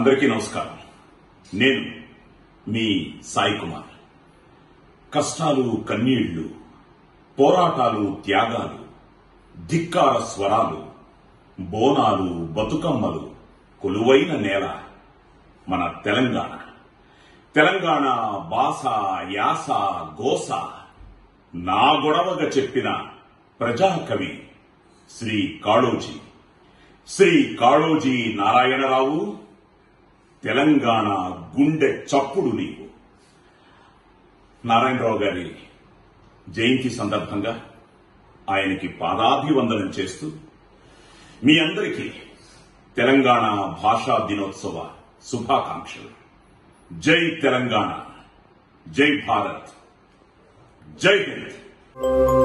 అందరికీ నమస్కారం నేను మీ సాయి కుమార్ కష్టాలు కన్నీళ్లు పోరాటాలు త్యాగాలు ధిక్కార స్వరాలు బోనాలు బతుకమ్మలు కొలువైన నేల మన తెలంగాణ తెలంగాణ భాష యాస గోస నా గొడవగా చెప్పిన ప్రజాకవి శ్రీ కాళోజీ శ్రీ కాళోజీ నారాయణరావు తెలంగాణ గుండె చప్పుడు నీవు నారాయణరావు గారి జయంతి సందర్భంగా ఆయనకి పాదాభివందనం చేస్తూ మీ అందరికీ తెలంగాణ భాషా దినోత్సవ శుభాకాంక్షలు జై తెలంగాణ జై భారత్ జై హింద్